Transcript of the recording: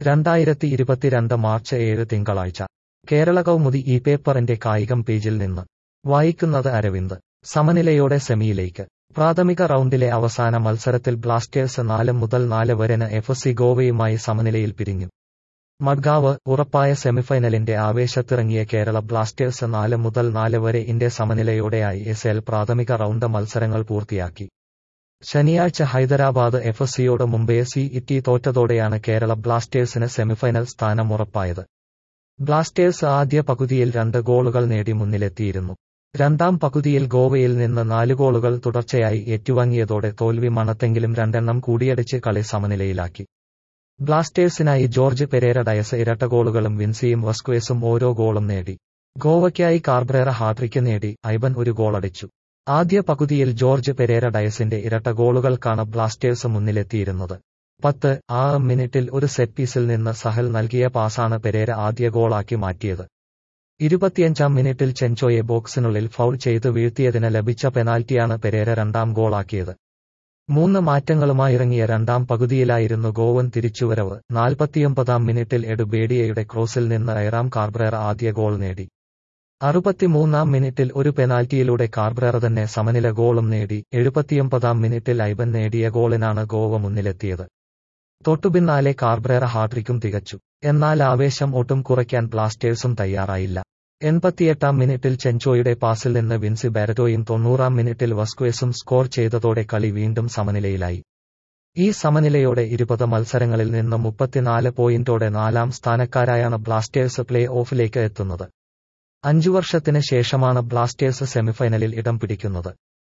രണ്ടായിരത്തി ഇരുപത്തിരണ്ട് മാർച്ച് ഏഴ് തിങ്കളാഴ്ച കേരള കൗമുദി ഈ പേപ്പറിന്റെ കായികം പേജിൽ നിന്ന് വായിക്കുന്നത് അരവിന്ദ് സമനിലയോടെ സെമിയിലേക്ക് പ്രാഥമിക റൗണ്ടിലെ അവസാന മത്സരത്തിൽ ബ്ലാസ്റ്റേഴ്സ് നാല് മുതൽ നാല് വരെന് എഫ് സി ഗോവയുമായി സമനിലയിൽ പിരിഞ്ഞു മഡ്ഗാവ് ഉറപ്പായ സെമിഫൈനലിന്റെ ആവേശത്തിറങ്ങിയ കേരള ബ്ലാസ്റ്റേഴ്സ് നാല് മുതൽ നാല് വരെ ഇന്റെ സമനിലയോടെ ഐ എസ് എൽ പ്രാഥമിക റൗണ്ട് മത്സരങ്ങൾ പൂർത്തിയാക്കി ശനിയാഴ്ച ഹൈദരാബാദ് എഫ് സിയോട് മുംബൈ സി ഇറ്റി തോറ്റതോടെയാണ് കേരള ബ്ലാസ്റ്റേഴ്സിന് സെമിഫൈനൽ സ്ഥാനം ഉറപ്പായത് ബ്ലാസ്റ്റേഴ്സ് ആദ്യ പകുതിയിൽ രണ്ട് ഗോളുകൾ നേടി മുന്നിലെത്തിയിരുന്നു രണ്ടാം പകുതിയിൽ ഗോവയിൽ നിന്ന് നാല് ഗോളുകൾ തുടർച്ചയായി ഏറ്റുവാങ്ങിയതോടെ തോൽവി മണത്തെങ്കിലും രണ്ടെണ്ണം കൂടിയടിച്ച് കളി സമനിലയിലാക്കി ബ്ലാസ്റ്റേഴ്സിനായി ജോർജ് പെരേര ഡയസ് ഇരട്ട ഗോളുകളും വിൻസിയും വസ്ക്വേസും ഓരോ ഗോളും നേടി ഗോവയ്ക്കായി കാർബ്രേറ ഹാട്രിക്ക് നേടി ഐബൻ ഒരു ഗോളടിച്ചു ആദ്യ പകുതിയിൽ ജോർജ് പെരേര ഡയസിന്റെ ഇരട്ട ഗോളുകൾക്കാണ് ബ്ലാസ്റ്റേഴ്സ് മുന്നിലെത്തിയിരുന്നത് പത്ത് ആ മിനിറ്റിൽ ഒരു സെറ്റ് പീസിൽ നിന്ന് സഹൽ നൽകിയ പാസാണ് പെരേര ആദ്യ ഗോളാക്കി മാറ്റിയത് ഇരുപത്തിയഞ്ചാം മിനിറ്റിൽ ചെൻചോയെ ബോക്സിനുള്ളിൽ ഫൗൾ ചെയ്ത് വീഴ്ത്തിയതിന് ലഭിച്ച പെനാൽറ്റിയാണ് പെരേര രണ്ടാം ഗോളാക്കിയത് മൂന്ന് മാറ്റങ്ങളുമായിറങ്ങിയ രണ്ടാം പകുതിയിലായിരുന്നു ഗോവൻ തിരിച്ചുവരവ് നാൽപ്പത്തിയൊമ്പതാം മിനിറ്റിൽ എഡു ബേഡിയയുടെ ക്രോസിൽ നിന്ന് ഐറാം കാർബ്രേറ ആദ്യ ഗോൾ നേടി അറുപത്തിമൂന്നാം മിനിറ്റിൽ ഒരു പെനാൽറ്റിയിലൂടെ കാർബ്രേറ തന്നെ സമനില ഗോളും നേടി എഴുപത്തിയൊമ്പതാം മിനിറ്റിൽ ഐബൻ നേടിയ ഗോളിനാണ് ഗോവ മുന്നിലെത്തിയത് തൊട്ടുപിന്നാലെ കാർബ്രേറ ഹാട്രിക്കും തികച്ചു എന്നാൽ ആവേശം ഒട്ടും കുറയ്ക്കാൻ ബ്ലാസ്റ്റേഴ്സും തയ്യാറായില്ല എൺപത്തിയെട്ടാം മിനിറ്റിൽ ചെൻചോയുടെ പാസിൽ നിന്ന് വിൻസി ബാരറ്റോയും തൊണ്ണൂറാം മിനിറ്റിൽ വസ്ക്വേസും സ്കോർ ചെയ്തതോടെ കളി വീണ്ടും സമനിലയിലായി ഈ സമനിലയോടെ ഇരുപത് മത്സരങ്ങളിൽ നിന്ന് മുപ്പത്തിനാല് പോയിന്റോടെ നാലാം സ്ഥാനക്കാരായാണ് ബ്ലാസ്റ്റേഴ്സ് പ്ലേ ഓഫിലേക്ക് എത്തുന്നത് അഞ്ചു വർഷത്തിന് ശേഷമാണ് ബ്ലാസ്റ്റേഴ്സ് സെമിഫൈനലിൽ ഇടം പിടിക്കുന്നത്